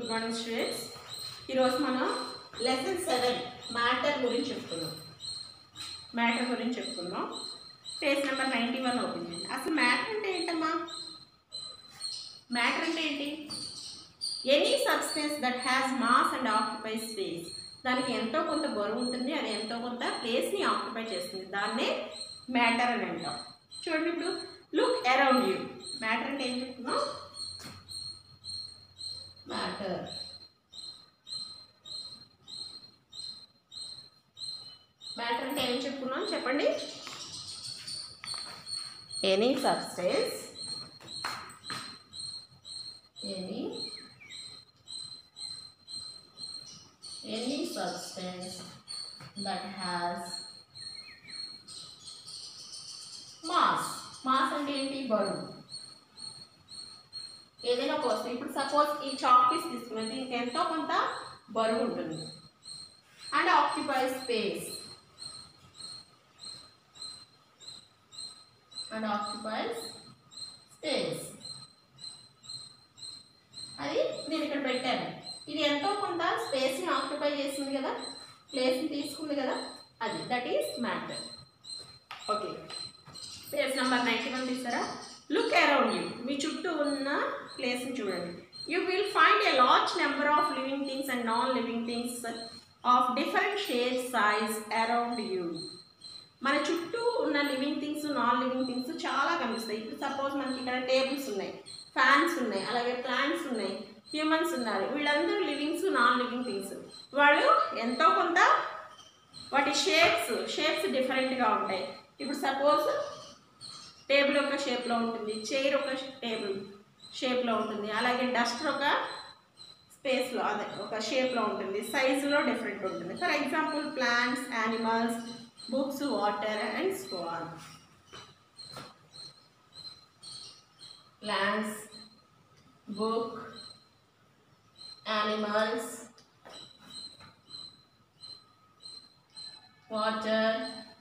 Good morning students ఈరోజు మనం lesson seven matter గురించి చెప్పుకున్నాం మ్యాటర్ గురించి చెప్పుకున్నాం page number ninety one open చేయండి అసలు మ్యాటర్ అంటే ఏంటమ్మా మ్యాటర్ అంటే ఏంటి any substance that has mass and occupy space దానికి ఎంతో కొంత బరువు ఉంటుంది అది ఎంతో కొంత ప్లేస్ని ఆక్యుపై చేస్తుంది దాన్నే మ్యాటర్ అని అంటాం చూడండి ఇప్పుడు లుక్ అరౌండ్ యూ మ్యాటర్ అంటే ఏం చెప్తున్నాం మ్యాటర్ మ్యాటర్ అంటే ఏం చెప్పుకున్నాం చెప్పండి any substance any any substance that has mass mass అంటే ఏంటి బరువు ఏదైనా ఒక వస్తువు ఇప్పుడు సపోజ్ ఈ చాక్ పీస్ తీసుకున్నది దీనికి ఎంతో కొంత బరువు ఉంటుంది and occupy space and occupies space అది నేను ఇక్కడ పెట్టాను ఇది ఎంతో కొంత స్పేస్ని ఆక్యుపై చేసింది కదా ప్లేస్ని తీసుకుంది కదా అది that is matter okay page number ninety one తీసారా లుక్ అరౌండ్ యూ మీ చుట్టూ ఉన్న ప్లేస్ని చూడండి you will find a large number of living things and non living things of different shape size around you మన చుట్టూ ఉన్న living things non living things చాలా కనిపిస్తాయి ఇప్పుడు సపోజ్ మనకి ఇక్కడ టేబుల్స్ ఉన్నాయి ఫ్యాన్స్ ఉన్నాయి అలాగే ప్లాంట్స్ ఉన్నాయి హ్యూమన్స్ ఉన్నారు వీళ్ళందరూ లివింగ్స్ నాన్ లివింగ్ థింగ్స్ వాళ్ళు ఎంతో కొంత వాటి షేప్స్ షేప్స్ డిఫరెంట్గా ఉంటాయి ఇప్పుడు సపోజ్ టేబుల్ ఒక షేప్లో ఉంటుంది చైర్ ఒక టేబుల్ షేప్లో ఉంటుంది అలాగే డస్టర్ ఒక స్పేస్లో అదే ఒక షేప్లో ఉంటుంది సైజులో డిఫరెంట్ ఉంటుంది for example plants animals books water and stone plants book animals water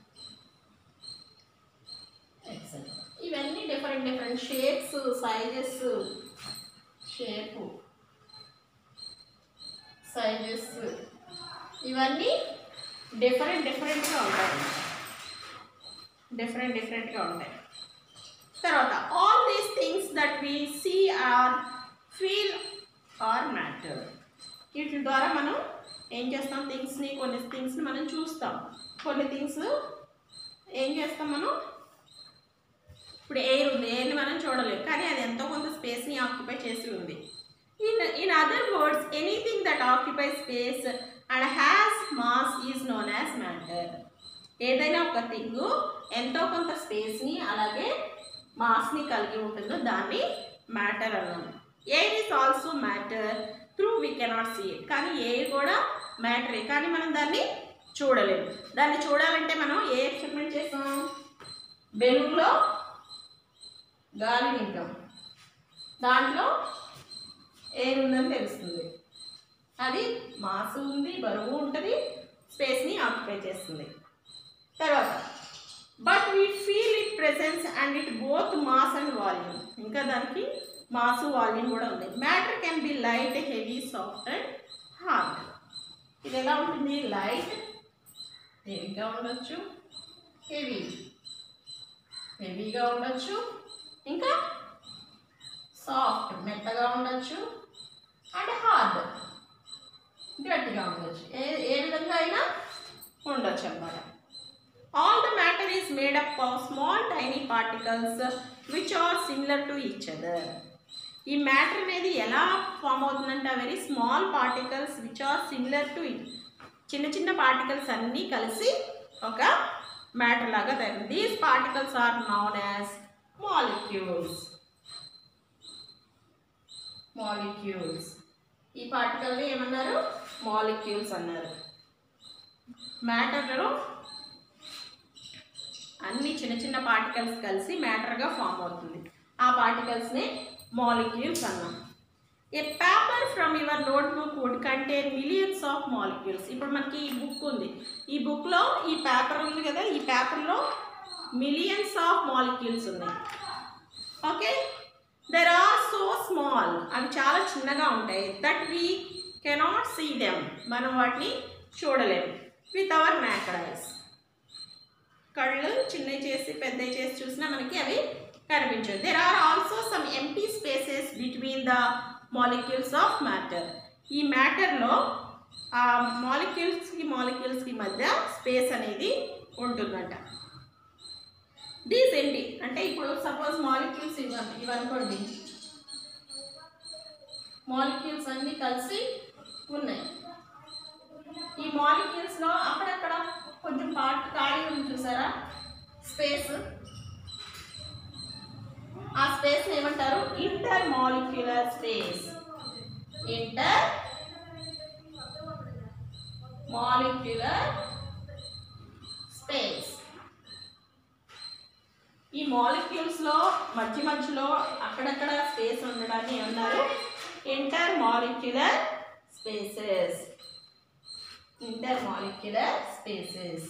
etcetera ఇవన్నీ different different shapes sizes shape sizes ఇవన్నీ డిఫరెంట్ డిఫరెంట్గా ఉంటాయి డిఫరెంట్ డిఫరెంట్గా ఉంటాయి తర్వాత all these things that we see are feel are matter వీటి ద్వారా మనం ఏం చేస్తాం థింగ్స్ని కొన్ని థింగ్స్ని మనం చూస్తాం కొన్ని థింగ్స్ ఏం చేస్తాం మనం ఇప్పుడు ఎయిర్ ఉంది ఎయిర్ని మనం చూడలేము కానీ అది ఎంతో కొంత స్పేస్ని ఆక్యుపై చేసి ఉంది in in other words anything that occupy space and has mass is known as matter ఏదైనా ఒక థింగ్ ఎంతో కొంత స్పేస్ని అలాగే మాస్ని కలిగి ఉంటుందో దాన్ని మ్యాటర్ అన్నాము air is also matter through we cannot see it కానీ ఎయిర్ కూడా మ్యాటరే కానీ మనం దాన్ని చూడలేము దాన్ని చూడాలంటే మనం ఏ ఎక్స్పెరిమెంట్ చేస్తాం బెలూన్లో గాలి నింపాం దాంట్లో ఎయిర్ ఉందని తెలుస్తుంది అది మాసు ఉంది బరువు ఉంటుంది స్పేస్ని ఆక్యుపై చేస్తుంది తర్వాత but we feel it presence and it both mass and volume ఇంకా దానికి మాసు వాల్యూమ్ కూడా ఉంది matter can be light heavy soft and hard ఇది ఎలా ఉంటుంది లైట్ హెవీగా ఉండొచ్చు హెవీ హెవీగా ఉండొచ్చు ఇంకా సాఫ్ట్ మెత్తగా ఉండొచ్చు అండ్ హార్డ్ గట్టిగా ఉండొచ్చు ఏ ఏ విధంగా అయినా ఉండొచ్చు అన్నమాట all the matter is made up of small tiny particles which are similar to each other ఈ మ్యాటర్ అనేది ఎలా ఫామ్ అవుతుందంటే very small particles which are similar to చిన్న చిన్న పార్టికల్స్ అన్నీ కలిసి ఒక మ్యాటర్ లాగా తయారు these particles are known as molecules molecules ఈ పార్టికల్ని ఏమన్నారు మాలిక్యూల్స్ అన్నారు మ్యాటర్లో అన్ని చిన్న చిన్న పార్టికల్స్ కలిసి మ్యాటర్గా ఫామ్ అవుతుంది ఆ పార్టికల్స్ని మాలిక్యూల్స్ అన్నాం a paper from your notebook would contain millions of molecules ఇప్పుడు మనకి ఈ బుక్ ఉంది ఈ బుక్లో ఈ పేపర్ ఉంది కదా ఈ పేపర్లో మిలియన్స్ ఆఫ్ మాలిక్యూల్స్ ఉన్నాయి okay there are so small అవి చాలా చిన్నగా ఉంటాయి that we cannot see them మనం వాటిని చూడలేము విత్ అవర్ మ్యాకడ్ ఐస్ కళ్ళు చిన్నవి చేసి పెద్దవి చేసి చూసినా మనకి అవి కనిపించవు there are also some empty spaces between the molecules of matter ఈ మ్యాటర్లో ఆ మాలిక్యూల్స్కి మాలిక్యూల్స్కి మధ్య స్పేస్ అనేది ఉంటుందంట దీస్ ఏంటి అంటే ఇప్పుడు సపోజ్ మాలిక్యూల్స్ ఇవ్వండి ఇవనుకోండి మాలిక్యూల్స్ అన్నీ కలిసి ఉన్నాయి ఈ మాలిక్యూల్స్లో అక్కడక్కడ కొంచెం పార్ట్ ఖాళీ ఉంది చూసారా స్పేస్ ఆ స్పేస్ ఏమంటారు inter molecular space inter molecular space ఈ మాలిక్యూల్స్ లో మధ్య మధ్యలో అక్కడక్కడ స్పేస్ ఉండడాన్ని ఏమన్నారు inter molecular spaces inter molecular spaces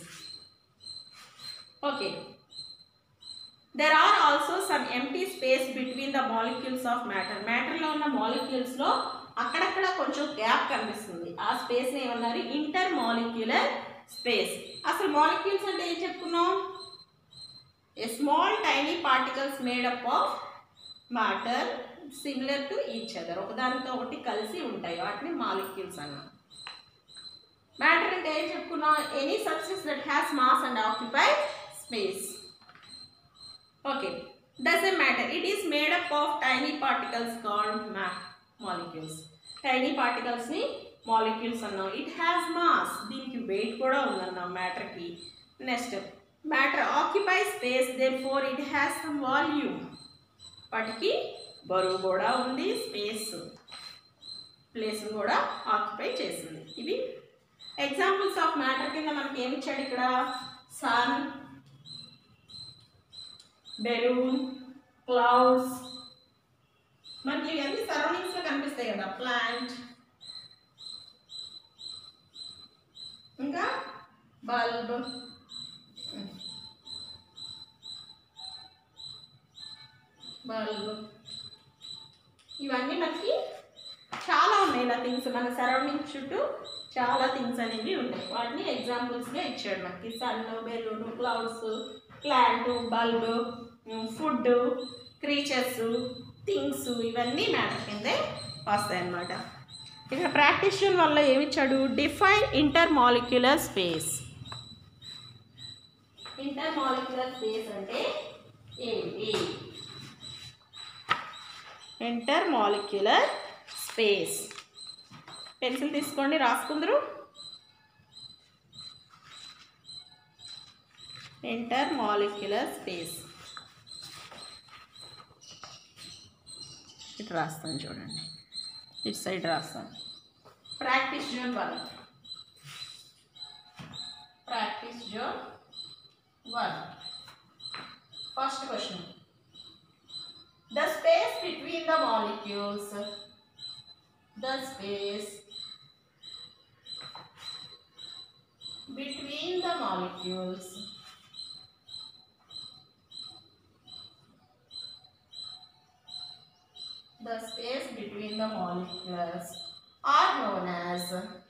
okay there are also some empty space between the molecules of matter మ్యాటర్లో ఉన్న మాలిక్యూల్స్లో అక్కడక్కడ కొంచెం గ్యాప్ కనిపిస్తుంది ఆ స్పేస్ని ఏమన్నారు ఇంటర్ మాలిక్యులర్ స్పేస్ అసలు మాలిక్యూల్స్ అంటే ఏం చెప్పుకున్నాం a small tiny particles made up of matter similar to each other ఒకదానితో ఒకటి కలిసి ఉంటాయి వాటిని మాలిక్యూల్స్ అన్నాం మ్యాటర్ అంటే ఏం చెప్పుకున్నాం any substance that has mass and occupy space okay dozen matter it is made up of tiny particles called మ్యా మాలిక్యూల్స్ టైనీ పార్టికల్స్ని మాలిక్యూల్స్ అన్నాం ఇట్ హ్యాస్ మాస్ దీనికి వెయిట్ కూడా ఉందన్నాం మ్యాటర్కి next matter occupy space there it has some volume వాటికి బరువు కూడా ఉంది స్పేస్ ప్లేస్ కూడా ఆక్యుపై చేసింది ఇవి ఎగ్జాంపుల్స్ ఆఫ్ మ్యాటర్ కింద మనకి ఏమి ఇచ్చాడు ఇక్కడ సన్ బెలూన్ క్లౌడ్స్ మనకి ఇవన్నీ సరౌండింగ్స్లో కనిపిస్తాయి కదా ప్లాంట్ ఇంకా బల్బ్ బల్బ్ ఇవన్నీ మనకి చాలా ఉన్నాయి ఇలా థింగ్స్ మన సరౌండింగ్స్ చుట్టూ చాలా థింగ్స్ అనేవి ఉన్నాయి వాటిని ఎగ్జాంపుల్స్గా ఇచ్చాడు మనకి sun balloon clouds plant bulb food creatures things ఇవన్నీ మ్యాటర్ కిందే వస్తాయి అన్నమాట ఇక ప్రాక్టీషన్ వల్ల ఏమిచ్చాడు define inter molecular space inter molecular space అంటే ఏంటి ఇంటర్ మాలిక్యులర్ స్పేస్ పెన్సిల్ తీసుకోండి రాసుకుందరు ఇంటర్ మాలిక్యులర్ స్పేస్ ఇటు రాస్తాను చూడండి ఇటు సైడ్ రాస్తాను practice zone one practice zone one first question the space between the molecules the space between the molecules the space between the molecules are known as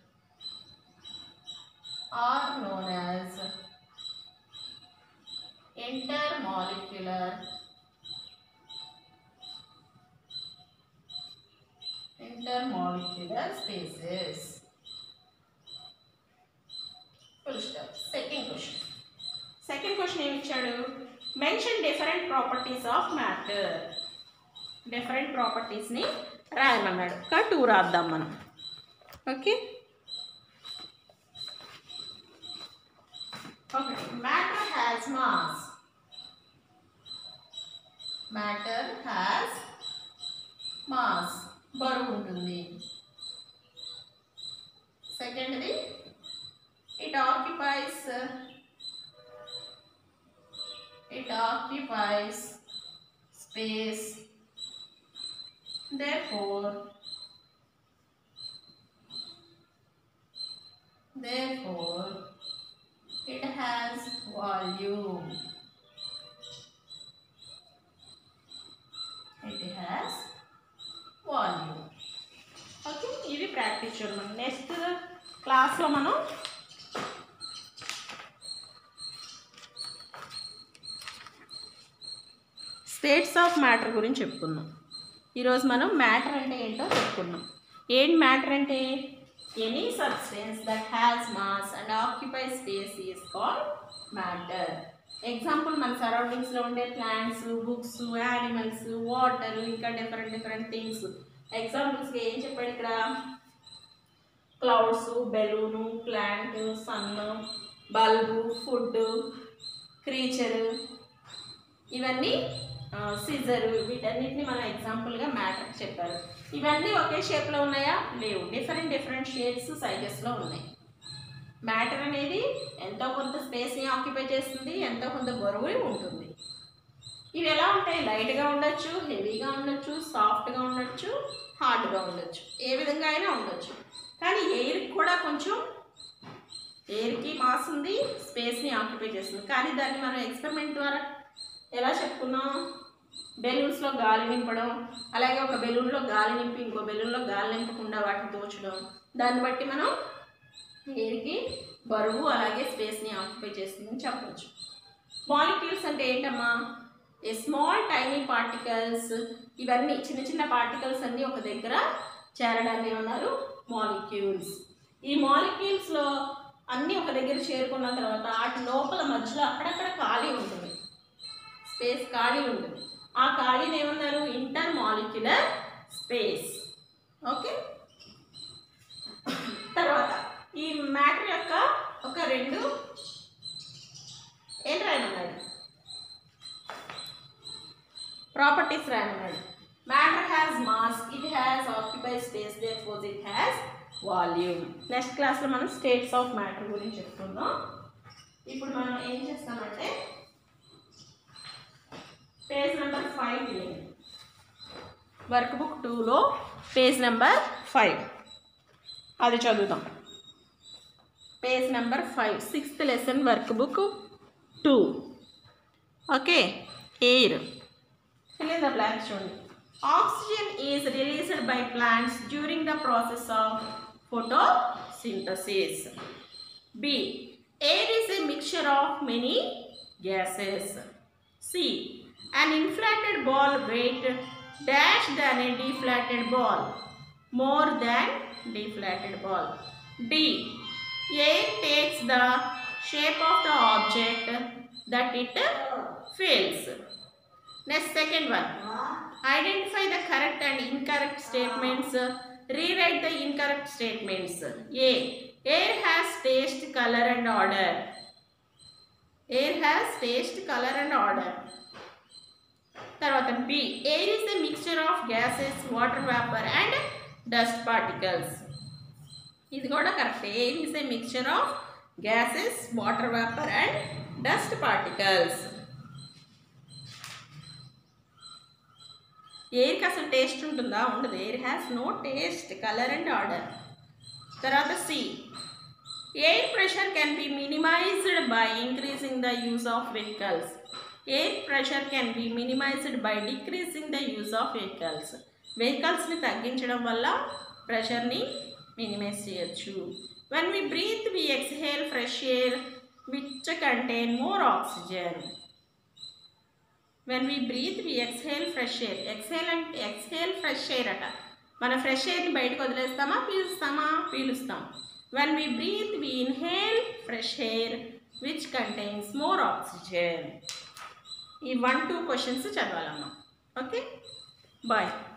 are known as intermolecular intermolecular spaces. Full stop. Second question. Second question ఏమి ఇచ్చాడు mention different properties of matter different ప్రాపర్టీస్ని రాయమన్నాడు ఇంకా two రాద్దాం మనం okay ఒకటి matter has mass matter has mass బరువు ఉంటుంది సెకండ్ది it occupies it occupies space therefore therefore it has volume it has practice చూడమని నెక్స్ట్ క్లాస్లో మనం స్టేట్స్ ఆఫ్ మ్యాటర్ గురించి చెప్పుకుందాం ఈరోజు మనం మ్యాటర్ అంటే ఏంటో చెప్పుకుందాం ఏంటి మ్యాటర్ అంటే any substance that has mass and occupy space is called matter example మన సరౌండింగ్స్లో ఉండే ప్లాంట్స్ బుక్స్ యానిమల్స్ వాటర్ ఇంకా డిఫరెంట్ డిఫరెంట్ థింగ్స్ ఎగ్జాంపుల్స్గా ఏం చెప్పాడు ఇక్కడ clouds balloon plant sun bulb food creature ఇవన్నీ సిజర్ వీటన్నిటిని మనం ఎగ్జాంపుల్గా మ్యాటర్ చెప్పారు ఇవన్నీ ఒకే షేప్లో ఉన్నాయా లేవు డిఫరెంట్ డిఫరెంట్ షేప్స్ సైజెస్లో ఉన్నాయి మ్యాటర్ అనేది ఎంతో కొంత స్పేస్ని ఆక్యుపై చేస్తుంది ఎంతో కొంత బరువు ఉంటుంది ఇవి ఎలా ఉంటాయి లైట్గా ఉండొచ్చు హెవీగా ఉండొచ్చు సాఫ్ట్గా ఉండొచ్చు హార్డ్గా ఉండొచ్చు ఏ విధంగా అయినా ఉండొచ్చు కానీ ఎయిర్కి కూడా కొంచెం ఎయిర్కి మాస్ ఉంది స్పేస్ని ఆక్యుపై చేస్తుంది కానీ దాన్ని మనం ఎక్స్పెరిమెంట్ ద్వారా ఎలా చెప్పుకున్నాం బెలూన్స్లో గాలి నింపడం అలాగే ఒక బెలూన్లో గాలి నింపి ఇంకో బెలూన్లో గాలి నింపకుండా వాటిని దోచడం దాన్ని బట్టి మనం ఎయిర్కి బరువు అలాగే స్పేస్ని ఆక్యుపై చేస్తుందని చెప్పవచ్చు మాలిక్యూల్స్ అంటే ఏంటమ్మా ఏ స్మాల్ టైనీ పార్టికల్స్ ఇవన్నీ చిన్న చిన్న పార్టికల్స్ అన్నీ ఒక దగ్గర చేరడాన్ని ఉన్నారు మాలిక్యూల్స్ ఈ మాలిక్యూల్స్లో అన్నీ ఒక దగ్గర చేరుకున్న తర్వాత వాటి లోపల మధ్యలో అక్కడక్కడ ఖాళీ ఉంటుంది స్పేస్ ఖాళీ ఉంటుంది ఆ ఖాళీని ఏమన్నారు ఇంటర్ మాలిక్యులర్ స్పేస్ ఓకే తర్వాత ఈ మ్యాటర్ యొక్క ఒక రెండు ఏం రాయమన్నాడు ప్రాపర్టీస్ రాయమన్నాడు matter has mass it has occupy space there it has volume next క్లాస్లో మనం స్టేట్స్ ఆఫ్ మ్యాటర్ గురించి చెప్పుకుందాం ఇప్పుడు మనం ఏం చేస్తామంటే పేజ్ నెంబర్ ఫైవ్ తీయండి వర్క్ బుక్ టూలో పేజ్ నెంబర్ ఫైవ్ అది చదువుదాం page number five sixth lesson work book two okay air fill in the blanks చూడండి oxygen is released by plants during the process of photosynthesis b air is a mixture of many gases c an inflated ball weight dash than a deflated ball more than deflated ball d air takes the shape of the object that it fills Next, second one. Identify the correct and incorrect statements. Rewrite the incorrect statements. A. Air has taste, color and order. Air has taste, color and order. తర్వాత B air is the mixture of gases water vapour and dust particles ఇది కూడా correct air is the mixture of gases water vapour and dust particles ఎయిర్కి అసలు taste ఉంటుందా ఉండదు air has no taste colour and order తర్వాత C air pressure can be minimised by increasing the use of vehicles air pressure can be minimised by decreasing the use of vehicles వెహికల్స్ని తగ్గించడం వల్ల ప్రెషర్ని minimise చేయొచ్చు when we breathe we exhale fresh air which contain more oxygen when we breathe we exhale fresh air exhale అంటే exhale fresh air అట మన fresh ఎయిర్ని బయటకు వదిలేస్తామా పీలుస్తామా పీలుస్తాం when we breathe we inhale fresh air which contains more oxygen ఈ one two questions చదవాలమ్మా ఓకే బాయ్